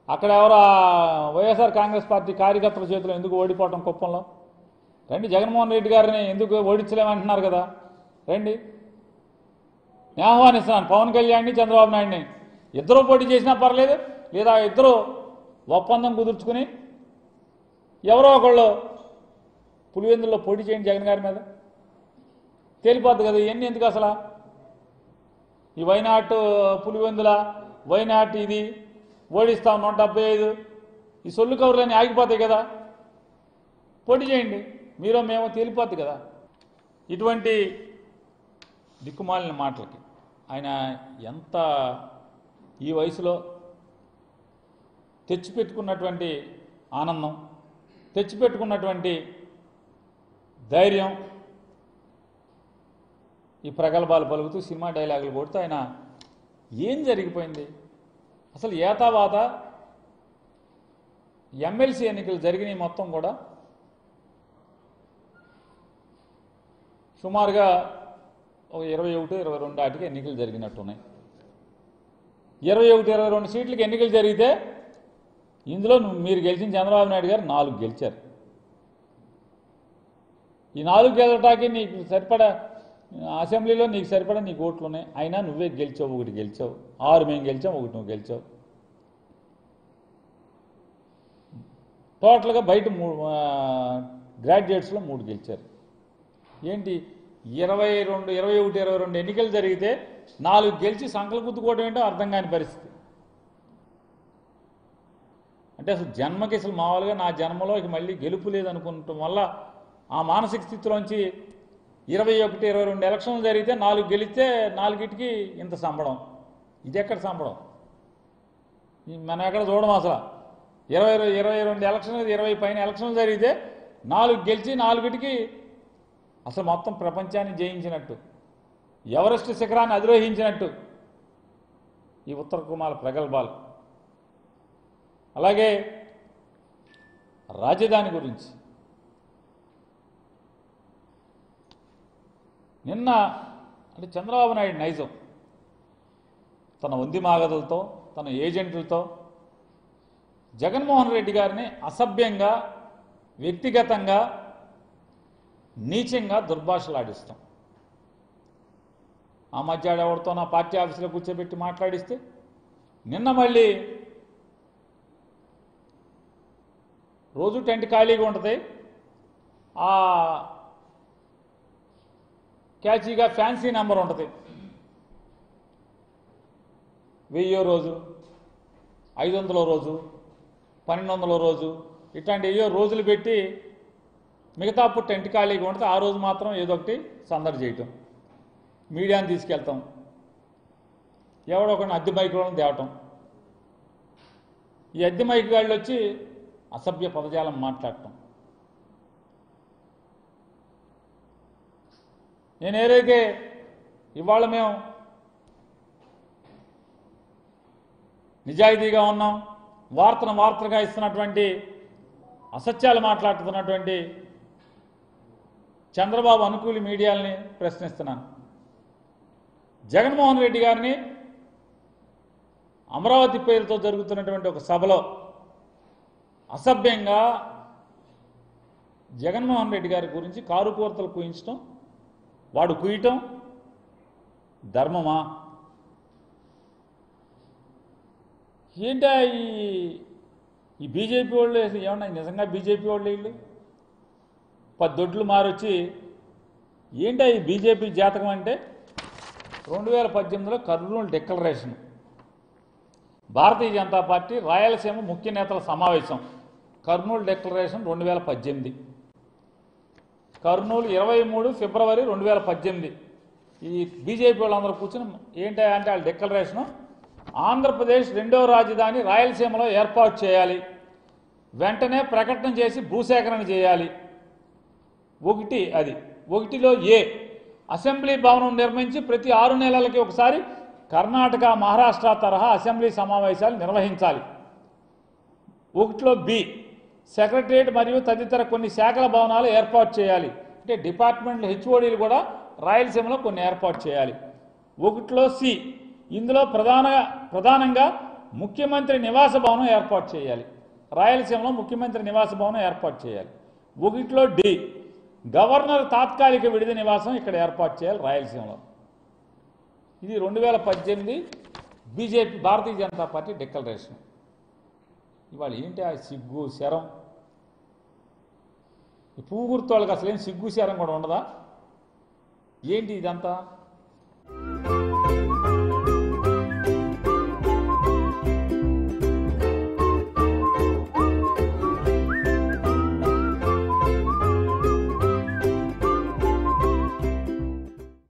అక్కడ ఎవరు ఆ వైఎస్ఆర్ కాంగ్రెస్ పార్టీ కార్యకర్తల చేతిలో ఎందుకు ఓడిపోవటం కుప్పంలో రండి జగన్మోహన్ రెడ్డి గారిని ఎందుకు ఓడించలేమంటున్నారు కదా రండి నేను ఆహ్వానిస్తున్నాను పవన్ కళ్యాణ్ని చంద్రబాబు నాయుడిని ఇద్దరు పోటీ చేసినా పర్లేదు లేదా ఇద్దరు ఒప్పందం కుదుర్చుకుని ఎవరో ఒకళ్ళు పులివెందుల్లో పోటీ చేయండి జగన్ గారి మీద తేలిపోద్ది కదా ఇవన్నీ ఎందుకు అసలు ఈ వైనాట్ పులివెందుల వైనాట్ ఇది ఓడిస్తాం నూట డెబ్బై ఐదు ఈ సొల్లు కవర్లన్నీ ఆగిపోతాయి కదా పోటీ చేయండి మీరు మేము తేలిపోద్ది కదా ఇటువంటి దిక్కుమాలిన మాటలకి ఆయన ఎంత ఈ వయసులో తెచ్చిపెట్టుకున్నటువంటి ఆనందం తెచ్చిపెట్టుకున్నటువంటి ధైర్యం ఈ ప్రగల్భాలు పలుకుతూ సినిమా డైలాగులు కొడుతూ ఆయన ఏం జరిగిపోయింది అసలు ఏతావాత ఎమ్మెల్సీ ఎన్నికలు జరిగినాయి మొత్తం కూడా సుమారుగా ఒక ఇరవై ఒకటి ఇరవై రెండు ఆటికి ఎన్నికలు జరిగినట్టున్నాయి ఇరవై ఒకటి ఇరవై రెండు సీట్లకి ఎన్నికలు జరిగితే ఇందులో నువ్వు మీరు గెలిచిన చంద్రబాబు నాయుడు గారు నాలుగు గెలిచారు ఈ నాలుగు గెలటానికి నీకు సరిపడా అసెంబ్లీలో నీకు సరిపడా నీకు ఓట్లు ఉన్నాయి అయినా నువ్వే గెలిచావు ఒకటి గెలిచావు ఆరు మేము గెలిచాం ఒకటి నువ్వు గెలిచావు టోటల్గా బయట మూడు గ్రాడ్యుయేట్స్లో మూడు గెలిచారు ఏంటి ఇరవై రెండు ఇరవై ఒకటి ఇరవై రెండు ఎన్నికలు జరిగితే నాలుగు గెలిచి సంకలు గుద్దుకోవడం ఏంటో అర్థం కాని పరిస్థితి అంటే అసలు జన్మకి అసలు మామూలుగా నా జన్మలో ఇక మళ్ళీ గెలుపు లేదనుకుంటాం వల్ల ఆ మానసిక స్థితిలోంచి ఇరవై ఒకటి ఇరవై రెండు ఎలక్షన్లు జరిగితే నాలుగు గెలిస్తే నాలుగిటికి ఇంత సంబడం ఇది ఎక్కడ సంబడం ఈ మనం ఎక్కడ చూడడం అసలు ఇరవై ఇరవై రెండు ఎలక్షన్లు ఇరవై పైన ఎలక్షన్లు జరిగితే నాలుగు గెలిచి నాలుగిటికి అసలు మొత్తం ప్రపంచాన్ని జయించినట్టు ఎవరెస్ట్ శిఖరాన్ని అధిరోహించినట్టు ఈ ఉత్తర కుమార ప్రగల్భాలు అలాగే రాజధాని గురించి నిన్న అంటే చంద్రబాబు నాయుడు నైజం తన వంది మాగదులతో తన ఏజెంట్లతో జగన్మోహన్ రెడ్డి గారిని అసభ్యంగా వ్యక్తిగతంగా నీచంగా దుర్భాషలాడిస్తాం ఆ మధ్య ఎవరితో నా పార్టీ ఆఫీసులో కూర్చోబెట్టి మాట్లాడిస్తే నిన్న మళ్ళీ రోజు టెంట్ ఖాళీగా ఉంటుంది ఆ క్యాచీగా ఫ్యాన్సీ నెంబర్ ఉంటుంది వెయ్యో రోజు ఐదు వందల రోజు పన్నెండు వందల రోజు ఇట్లాంటి ఏయో రోజులు పెట్టి మిగతా అప్పుడు టెంట్ ఖాళీగా ఉంటుంది ఆ రోజు మాత్రం ఏదో ఒకటి సందడి చేయటం మీడియాని తీసుకెళ్తాం ఎవడో ఒకరిని అద్దె మైకులను తేవటం ఈ అద్దె మైక్ గాళ్ళు వచ్చి అసభ్య పదజాలం మాట్లాడటం నేను ఏదైతే ఇవాళ మేము నిజాయితీగా ఉన్నాం వార్తను వార్తలుగా ఇస్తున్నటువంటి అసత్యాలు మాట్లాడుతున్నటువంటి చంద్రబాబు అనుకూలి మీడియాల్ని ప్రశ్నిస్తున్నాను జగన్మోహన్ రెడ్డి గారిని అమరావతి పేరుతో జరుగుతున్నటువంటి ఒక సభలో అసభ్యంగా జగన్మోహన్ రెడ్డి గారి గురించి కారు కూరతలు కుయించడం వాడు కుయటం ధర్మమా ఏంటా ఈ ఈ బీజేపీ వాళ్ళు అసలు ఏమన్నా నిజంగా బీజేపీ వాళ్ళు వీళ్ళు పది దొడ్లు మారొచ్చి ఏంటా ఈ బీజేపీ జాతకం అంటే రెండు వేల పద్దెనిమిదిలో కర్నూలు డిక్లరేషన్ భారతీయ జనతా పార్టీ రాయలసీమ ముఖ్య నేతల సమావేశం కర్నూలు డిక్లరేషన్ రెండు వేల పద్దెనిమిది కర్నూలు ఇరవై మూడు ఫిబ్రవరి రెండు వేల పద్దెనిమిది ఈ బీజేపీ వాళ్ళందరూ కూర్చుని ఏంటి అంటే వాళ్ళ డిక్లరేషను ఆంధ్రప్రదేశ్ రెండవ రాజధాని రాయలసీమలో ఏర్పాటు చేయాలి వెంటనే ప్రకటన చేసి భూసేకరణ చేయాలి ఒకటి అది ఒకటిలో ఏ అసెంబ్లీ భవనం నిర్మించి ప్రతి ఆరు నెలలకి ఒకసారి కర్ణాటక మహారాష్ట్ర తరహా అసెంబ్లీ సమావేశాలు నిర్వహించాలి ఒకటిలో బి సెక్రటరియట్ మరియు తదితర కొన్ని శాఖల భవనాలు ఏర్పాటు చేయాలి అంటే డిపార్ట్మెంట్ హెచ్ఓడీలు కూడా రాయలసీమలో కొన్ని ఏర్పాటు చేయాలి ఒకటిలో సి ఇందులో ప్రధాన ప్రధానంగా ముఖ్యమంత్రి నివాస భవనం ఏర్పాటు చేయాలి రాయలసీమలో ముఖ్యమంత్రి నివాస భవనం ఏర్పాటు చేయాలి ఒకటిలో డి గవర్నర్ తాత్కాలిక విడిది నివాసం ఇక్కడ ఏర్పాటు చేయాలి రాయలసీమలో ఇది రెండు వేల పద్దెనిమిది బీజేపీ భారతీయ జనతా పార్టీ డిక్లరేషన్ ఇవాళ ఏంటి ఆ సిగ్గు శరం ఈ పువ్వు గుర్తు వాళ్ళకి అసలు ఏం సిగ్గు శరం కూడా ఉండదా ఏంటి ఇదంతా